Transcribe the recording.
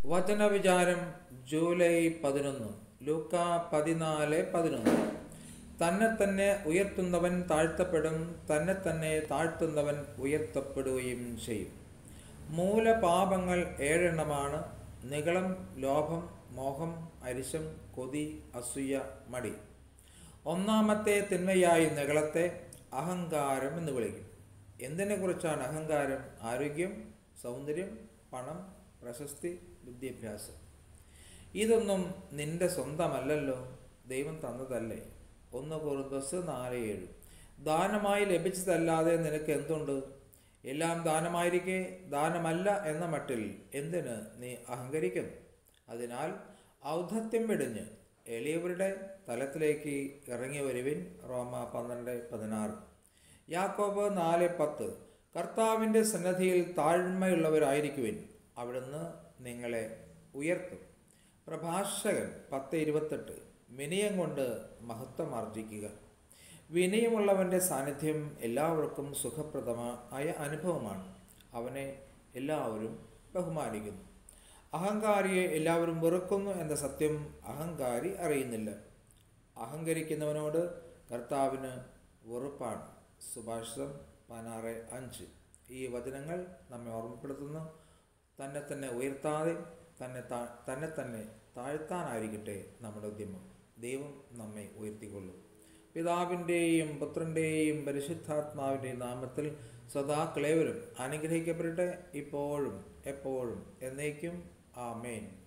വചനവിചാരം July പതിനൊന്ന് ലൂക്ക പതിനാല് പതിനൊന്ന് തന്നെ തന്നെ ഉയർത്തുന്നവൻ താഴ്ത്തപ്പെടും തന്നെ തന്നെ താഴ്ത്തുന്നവൻ ഉയർത്തപ്പെടുകയും ചെയ്യും മൂലപാപങ്ങൾ ഏഴെണ്ണമാണ് നികളം ലോഭം മോഹം അരിശം കൊതി അസൂയ മടി ഒന്നാമത്തെ തിന്മയായി നികളത്തെ അഹങ്കാരം എന്ന് വിളിക്കും എന്തിനെക്കുറിച്ചാണ് അഹങ്കാരം ആരോഗ്യം സൗന്ദര്യം പണം പ്രശസ്തി വിദ്യാഭ്യാസം ഇതൊന്നും നിന്റെ സ്വന്തമല്ലല്ലോ ദൈവം തന്നതല്ലേ ഒന്ന് കുറുന്തസ് നാല് ഏഴ് ദാനമായി ലഭിച്ചതല്ലാതെ നിനക്ക് എന്തുണ്ട് എല്ലാം ദാനമായിരിക്കെ ദാനമല്ല എന്ന മട്ടിൽ എന്തിന് നീ അഹങ്കരിക്കുന്നു അതിനാൽ ഔദ്ധത്യം വെടിഞ്ഞ് എളിയവരുടെ തലത്തിലേക്ക് ഇറങ്ങി വരുവിൻ റോമ പന്ത്രണ്ട് പതിനാറ് യാക്കോബ് നാല് പത്ത് കർത്താവിൻ്റെ സന്നദ്ധിയിൽ താഴ്മയുള്ളവരായിരിക്കുവിൻ അവിടുന്ന് നിങ്ങളെ ഉയർത്തും പ്രഭാഷകൻ പത്ത് ഇരുപത്തെട്ട് വിനയം കൊണ്ട് മഹത്വം ആർജിക്കുക വിനയമുള്ളവൻ്റെ സാന്നിധ്യം എല്ലാവർക്കും സുഖപ്രദമായ അനുഭവമാണ് അവനെ എല്ലാവരും ബഹുമാനിക്കുന്നു അഹങ്കാരിയെ എല്ലാവരും വെറുക്കുന്നു എന്ന സത്യം അഹങ്കാരി അറിയുന്നില്ല അഹങ്കരിക്കുന്നവനോട് കർത്താവിന് വെറുപ്പാണ് സുഭാഷിതം പതിനാറ് അഞ്ച് ഈ വചനങ്ങൾ നമ്മെ ഓർമ്മപ്പെടുത്തുന്നു തന്നെ തന്നെ ഉയർത്താതെ തന്നെ താ തന്നെ തന്നെ താഴ്ത്താനായിരിക്കട്ടെ നമ്മുടെ ഉദ്യമം ദൈവം നമ്മെ ഉയർത്തിക്കൊള്ളും പിതാവിൻ്റെയും പുത്രൻ്റെയും പരിശുദ്ധാത്മാവിൻ്റെയും നാമത്തിൽ സദാ ക്ലേവരും അനുഗ്രഹിക്കപ്പെടട്ടെ ഇപ്പോഴും എപ്പോഴും എന്നേക്കും ആമേൻ